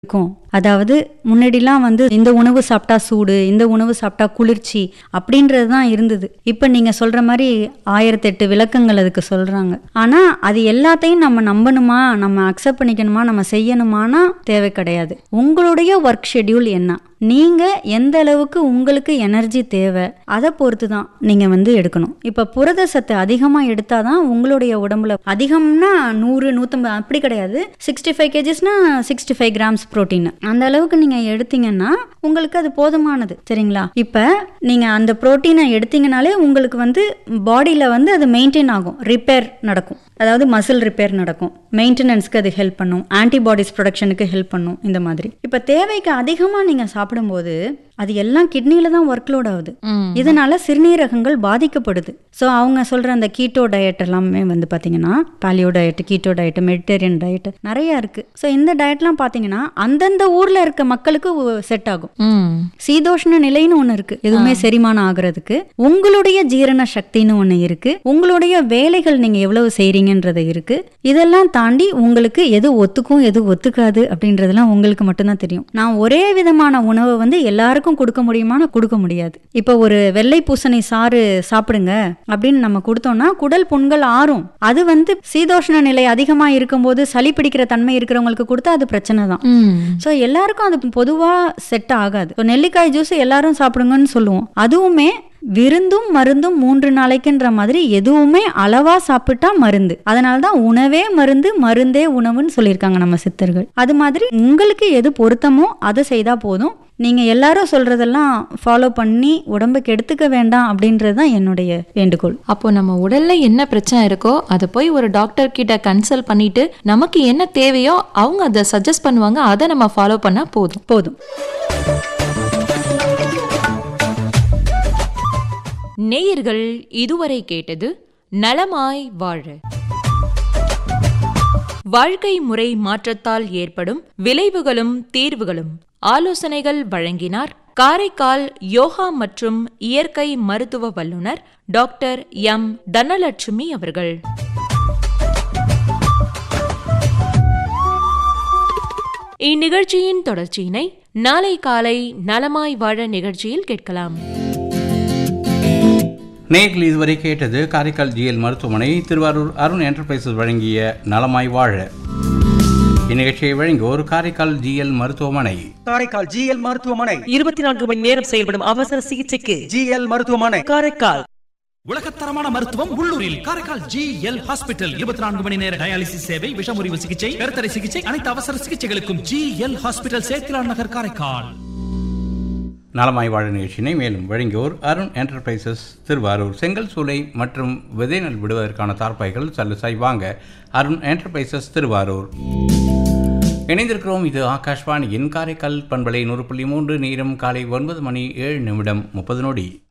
இருக்கும் அதாவது முன்னாடிலாம் வந்து இந்த உணவு சாப்பிட்டா சூடு இந்த உணவு சாப்பிட்டா குளிர்ச்சி அப்படின்றது தான் இருந்தது இப்போ நீங்கள் சொல்கிற மாதிரி ஆயிரத்தெட்டு விளக்கங்கள் அதுக்கு சொல்கிறாங்க ஆனால் அது எல்லாத்தையும் நம்ம நம்பணுமா நம்ம அக்செப்ட் பண்ணிக்கணுமா நம்ம செய்யணுமானா தேவை கிடையாது உங்களுடைய ஒர்க் ஷெட்யூல் என்ன நீங்கள் எந்த அளவுக்கு உங்களுக்கு எனர்ஜி தேவை அதை பொறுத்து தான் நீங்கள் வந்து எடுக்கணும் இப்போ புரத சத்து அதிகமாக எடுத்தால் தான் உங்களுடைய உடம்புல அதிகம்னா நூறு நூற்றம்பது அப்படி கிடையாது சிக்ஸ்டி ஃபைவ் கேஜிஸ்னா சிக்ஸ்டி ஃபைவ் கிராம்ஸ் ப்ரோட்டீன் அந்த அளவுக்கு நீங்கள் எடுத்தீங்கன்னா உங்களுக்கு அது போதுமானது சரிங்களா இப்போ நீங்கள் அந்த ப்ரோட்டீனை எடுத்தீங்கனாலே உங்களுக்கு வந்து பாடியில் வந்து அது மெயின்டைன் ஆகும் ரிப்பேர் நடக்கும் அதாவது மசில் ரிப்பேர் நடக்கும் மெயின்டெனன்ஸ்க்கு அது ஹெல்ப் பண்ணும் ஆன்டிபாடிஸ் ப்ரொடக்ஷனுக்கு ஹெல்ப் பண்ணும் இந்த மாதிரி இப்போ தேவைக்கு அதிகமாக நீங்கள் சாப்பிடும்போது அது எல்லாம் கிட்னியில் தான் ஒர்க் லோட் ஆகுது இதனால சிறுநீரகங்கள் பாதிக்கப்படுது ஸோ அவங்க சொல்கிற அந்த கீட்டோ டயட் எல்லாமே வந்து பார்த்தீங்கன்னா paleo diet keto diet Mediterranean diet நிறைய இருக்குது ஸோ இந்த டயட்லாம் பார்த்தீங்கன்னா அந்தந்த ஊரில் இருக்க மக்களுக்கு செட் ஆகும் ம் சீதோஷ்ண நிலைன்னு ஒன்று இருக்கு எதுவுமே செரிமானம் ஆகுறதுக்கு உங்களுடைய ஜீரண சக்தின்னு ஒன்று இருக்கு உங்களுடைய வேலைகள் நீங்க எவ்வளவு செய்றீங்கன்றது இருக்கு இதெல்லாம் தாண்டி உங்களுக்கு எது ஒத்துக்கும் எது ஒத்துக்காது அப்படின்றதெல்லாம் உங்களுக்கு மட்டும்தான் தெரியும் நான் ஒரே விதமான உணவை வந்து எல்லாருக்கும் கொடுக்க முடியுமான்னு கொடுக்க முடியாது இப்போ ஒரு வெள்ளை பூசணி சாறு சாப்பிடுங்க அப்படின்னு நம்ம கொடுத்தோம்னா குடல் புண்கள் ஆறும் அது வந்து சீதோஷ்ண நிலை அதிகமா இருக்கும்போது சளி பிடிக்கிற தன்மை இருக்கிறவங்களுக்கு கொடுத்தா அது பிரச்சனை தான் ம் ஸோ எல்லாருக்கும் அது பொதுவாக செட் ஆகாது இப்போ நெல்லிக்காய் ஜூஸ் எல்லாரும் சாப்பிடுங்கன்னு சொல்லுவோம் அதுவுமே விருந்தும் மருந்தும் மூன்று நாளைக்குன்ற மாதிரி எதுவுமே அளவா சாப்பிட்டா மருந்து அதனால தான் உணவே மருந்து மருந்தே உணவுன்னு சொல்லியிருக்காங்க நம்ம சித்தர்கள் அது மாதிரி உங்களுக்கு எது பொருத்தமோ அதை செய்தா போதும் நீங்க எல்லாரும் சொல்றதெல்லாம் ஃபாலோ பண்ணி உடம்பை கெடுத்துக்க வேண்டாம் அப்படின்றது தான் என்னுடைய வேண்டுகோள் அப்போ நம்ம உடல்ல என்ன பிரச்சனை இருக்கோ அதை போய் ஒரு டாக்டர் கிட்ட கன்சல்ட் பண்ணிட்டு நமக்கு என்ன தேவையோ அவங்க அதை சஜஸ்ட் பண்ணுவாங்க அதை நம்ம ஃபாலோ பண்ணா போதும் போதும் நேயர்கள் இதுவரை கேட்டது நலமாய் வாழ வாழ்க்கை முறை மாற்றத்தால் ஏற்படும் விளைவுகளும் தீர்வுகளும் ஆலோசனைகள் வழங்கினார் காரைக்கால் யோகா மற்றும் இயற்கை மருத்துவ வல்லுனர் டாக்டர் எம் தனலட்சுமி அவர்கள் இந்நிகழ்ச்சியின் தொடர்ச்சியினை நாளை காலை நலமாய் வாழ நிகழ்ச்சியில் கேட்கலாம் நேயர்கள் இதுவரை கேட்டது காரைக்கால் ஜிஎல் மருத்துவமனை திருவாரூர் அருண் என்டர்பிரைசஸ் வழங்கிய நலமாய் வாழ இந்நிகழ்ச்சியை வழங்குவோர் காரைக்கால் ஜிஎல் மருத்துவமனை காரைக்கால் ஜிஎல் மருத்துவமனை இருபத்தி நான்கு மணி நேரம் செயல்படும் அவசர சிகிச்சைக்கு ஜிஎல் மருத்துவமனை காரைக்கால் உலகத்தரமான மருத்துவம் உள்ளூரில் காரைக்கால் ஜி எல் ஹாஸ்பிட்டல் இருபத்தி நான்கு மணி நேர டயாலிசிஸ் சேவை விஷமுறிவு சிகிச்சை கருத்தடை சிகிச்சை அனைத்து அவசர சிகிச்சைகளுக்கும் ஜி எல் ஹாஸ்பிட்டல் சேத்திலான் நகர் காரைக்கால் நலமாய் வாழ நிகழ்ச்சியினை மேலும் வழங்குவோர் அருண் என்டர்பிரைசஸ் திருவாரூர் செங்கல் சூளை மற்றும் விதைநெல் விடுவதற்கான தார்ப்பாய்கள் சல்லுசாய் வாங்க அருண் என்டர்பிரைசஸ் திருவாரூர் இணைந்திருக்கிறோம் இது ஆகாஷ்வாணியின் காரைக்கால் பண்பலை நூறு புள்ளி மூன்று நேரம் காலை ஒன்பது மணி ஏழு நிமிடம் முப்பது நொடி